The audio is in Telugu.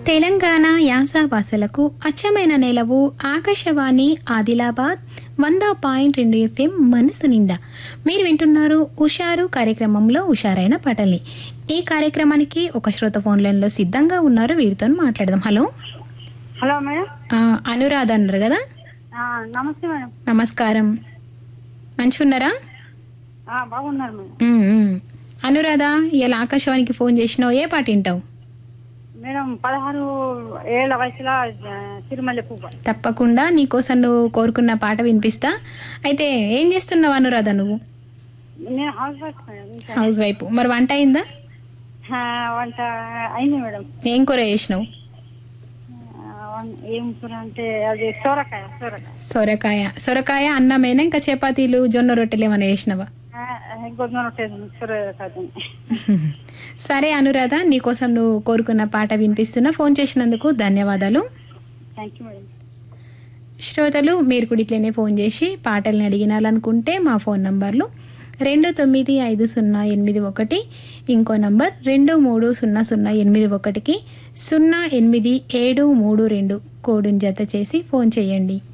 తెలంగాణ యాస భాషలకు అచ్చమైన నెలవు ఆకాశవాణి ఆదిలాబాద్ వంద పాయింట్ రెండు ఎఫ్ఎం మనసు నిండా మీరు వింటున్నారు ఉషారు కార్యక్రమంలో ఉషారైన పాటల్ని ఈ కార్యక్రమానికి ఒక శ్రోత ఫోన్ లైన్లో సిద్ధంగా ఉన్నారు వీరితో మాట్లాడదాం హలో హలో మేడం ఆ, అనురాధ అన్నారు కదా ఆ, నమస్తే మేడం నమస్కారం మంచిగున్నారా ఆ, బాగున్నారు మేడం ఉమ్, ఉమ్. అనురాధ ఇలా ఆకాశవాణికి ఫోన్ చేసినావు ఏ పాట వింటావు మేడం పదహారు ఏళ్ల వయసులో ఆ, తిరుమల పువ్వు తప్పకుండా నీకోసం నువ్వు కోరుకున్న పాట వినిపిస్తా అయితే ఏం చేస్తున్నావు అనురాధ నువ్వు నేను హౌస్ వైఫ్ మేడం ఇంకా, హౌస్ వైఫ్ మరి వంట అయిందా ఆ, వంట అయింది మేడం ఏం కూర చేసినావు ఆ, వం- ఏం కూర అంటే అది సోరకాయ సోరకాయ సొరకాయ సొరకాయ అన్నమేనా ఇంకా చపాతీలు జొన్న రొట్టెలు ఏమైనా చేసినావా ఆ, గోధుమ రొట్టె సోరకాయ సరే అనురాధ నీకోసం నువ్వు కోరుకున్న పాట వినిపిస్తున్నా ఫోన్ చేసినందుకు ధన్యవాదాలు థ్యాంక్ యూ మేడం శ్రోతలు మీరు కూడా ఇట్లనే ఫోన్ చేసి పాటల్ని అడిగినాలనుకుంటే మా ఫోన్ నంబర్లు రెండు తొమ్మిది ఐదు సున్నా ఎనిమిది ఒకటి ఇంకో నంబర్ రెండు మూడు సున్నా సున్నా ఎనిమిది ఒకటికి సున్నా ఎనిమిది ఏడు మూడు రెండు కోడుని జత చేసి ఫోన్ చేయండి